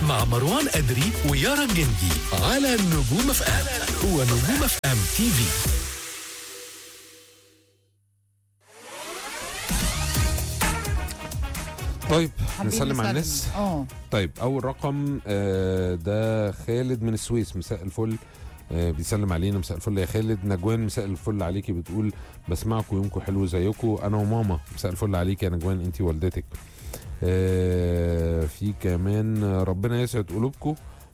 مع مروان أدري ويارا جندي على نجوم اف ام هو نجوم اف ام تي في طيب حابين نسلم على نسلم. الناس اه طيب اول رقم آه، ده خالد من السويس مساء الفل آه، بيسلم علينا مساء الفل يا خالد نجوان مساء الفل عليكي بتقول بسمعكم يومكم حلو زيكم انا وماما مساء الفل عليكي يا نجوان انت والدتك آه، في كمان آه، ربنا يسعد قلوبكم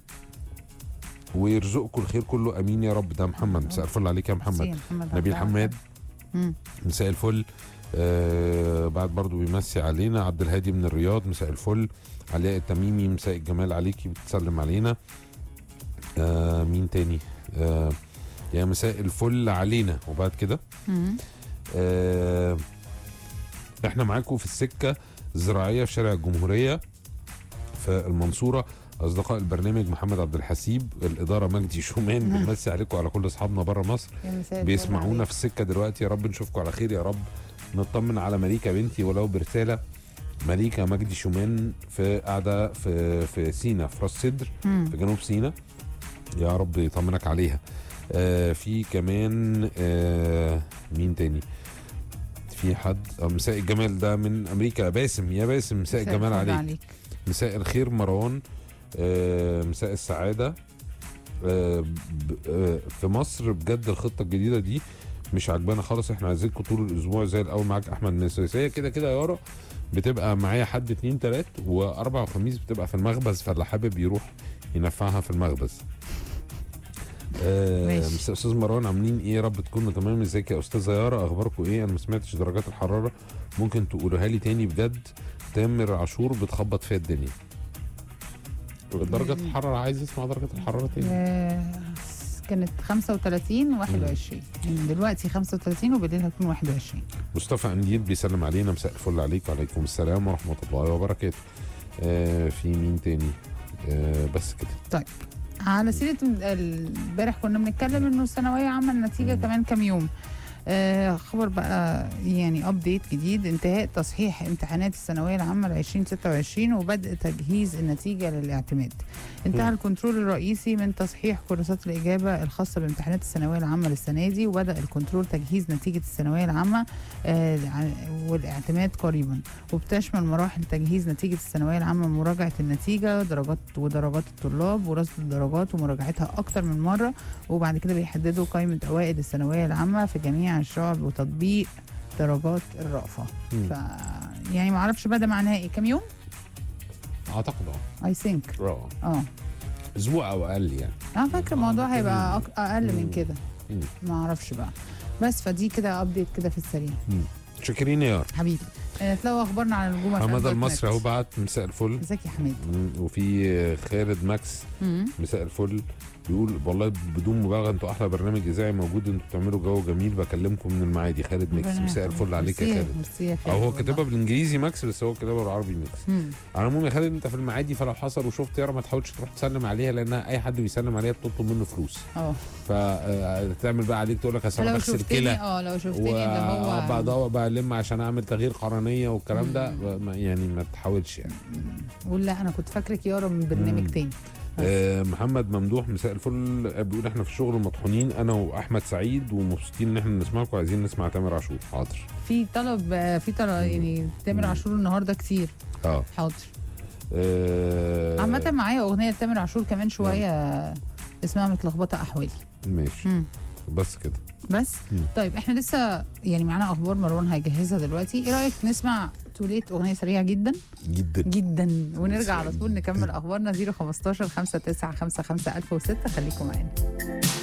ويرزقكم الخير كله امين يا رب ده محمد مساء الفل عليك يا محمد سي محمد نبيل عبد حماد مم. مساء الفل آه بعد برضو بيمسي علينا عبد الهادي من الرياض مساء الفل علاء التميمي مساء الجمال عليكي بتسلم علينا آه مين تاني آه يا مساء الفل علينا وبعد كده مم. آه احنا معاكم في السكه الزراعيه في شارع الجمهوريه في المنصوره اصدقاء البرنامج محمد عبد الحسيب الاداره مجدي شومان بنمسي عليكم على كل اصحابنا بره مصر يا مساء الفل بيسمعونا عليك. في السكه دلوقتي يا رب نشوفكم على خير يا رب نطمن على مليكه بنتي ولو برساله مليكه مجدي شومان في قاعده في في سينا في راس سدر مم. في جنوب سينا يا رب يطمنك عليها آه في كمان آه مين تاني في حد آه مساء الجمال ده من امريكا باسم يا باسم مساء مساء الجمال الفل عليك مساء الخير مروان آه، مساء السعادة آه، ب- آه، في مصر بجد الخطة الجديدة دي مش عجبانا خالص احنا عايزينكم طول الاسبوع زي الاول معاك احمد نسويس هي كده كده يا يارا بتبقى معايا حد اتنين تلات واربع وخميس بتبقى في المخبز فاللي حابب يروح ينفعها في المخبز آه ماشي. مساء استاذ مروان عاملين ايه يا رب تكونوا تمام ازيك يا استاذه يارا اخباركم ايه انا ما سمعتش درجات الحراره ممكن تقولوها لي تاني بجد تامر عاشور بتخبط فيها الدنيا درجة الحرارة عايز اسمع درجة الحرارة تاني آه، كانت 35 21 يعني دلوقتي 35 وبالليل هتكون 21 مصطفى انديل بيسلم علينا مساء الفل عليك وعليكم السلام ورحمة الله وبركاته آه في مين تاني آه بس كده على سيره امبارح كنا بنتكلم انه الثانويه عامه النتيجه كمان كام يوم آه خبر بقى يعني ابديت جديد انتهاء تصحيح امتحانات الثانويه العامه ل 2026 وبدء تجهيز النتيجه للاعتماد انتهى مم. الكنترول الرئيسي من تصحيح كراسات الاجابه الخاصه بامتحانات الثانويه العامه للسنه دي وبدا الكنترول تجهيز نتيجه الثانويه العامه آه عن- والاعتماد قريبا وبتشمل مراحل تجهيز نتيجه الثانويه العامه مراجعه النتيجه درجات ودرجات الطلاب ورصد الدرجات ومراجعتها اكتر من مره وبعد كده بيحددوا قائمه اوائل الثانويه العامه في جميع الشعب وتطبيق درجات الرأفة مم. ف يعني ما اعرفش بقى ده معناها ايه كام يوم اعتقد اه اي ثينك آه. اه اسبوع او اقل يعني انا فاكره الموضوع هيبقى أك- اقل من مم. كده مم. ما اعرفش بقى بس فدي كده ابديت كده في السريع شاكرين يا يار حبيبي آه، تلاقوا اخبارنا على نجوم FM حماده دوت المصري نت. اهو بعت مساء الفل ازيك يا حميد مم، وفي خالد ماكس مم. مساء الفل بيقول والله بدون مبالغه انتوا احلى برنامج اذاعي موجود انتوا بتعملوا جو جميل بكلمكم من المعادي خالد ميكس ربنا مساء يخليك. الفل عليك يا ميرسي- خالد ميرسي يا او خالد هو والله. كاتبها بالانجليزي ماكس بس هو كاتبها بالعربي ميكس مم. على العموم يا خالد انت في المعادي فلو حصل وشفت يارا ما تحاولش تروح تسلم عليها لانها اي حد بيسلم عليها بتطلب منه فلوس اه فتعمل بقى عليك تقول لك اصل انا لو بغسل شفتني كلى اه لو شفتني اللي هو وبعد بقى الم عشان اعمل تغيير قرنيه والكلام ده ما- يعني ما تحاولش يعني قول لا انا كنت فاكرك يارا من برنامج مم. تاني آه محمد ممدوح مساء الفل بيقول احنا في الشغل مطحونين انا واحمد سعيد ومبسوطين ان احنا نسمعكم عايزين نسمع تامر عاشور حاضر في طلب آه، في طلب يعني تامر مم. عاشور النهارده كتير اه, حاضر آه عامة معايا أغنية تامر عاشور كمان شوية اسمها متلخبطة أحوالي ماشي مم. بس كده بس مم. طيب احنا لسه يعني معانا أخبار مروان هيجهزها دلوقتي إيه رأيك نسمع توليت أغنية سريعة جدا جدا جدا ونرجع على طول نكمل أخبارنا 015 59 55 1006 خليكم معانا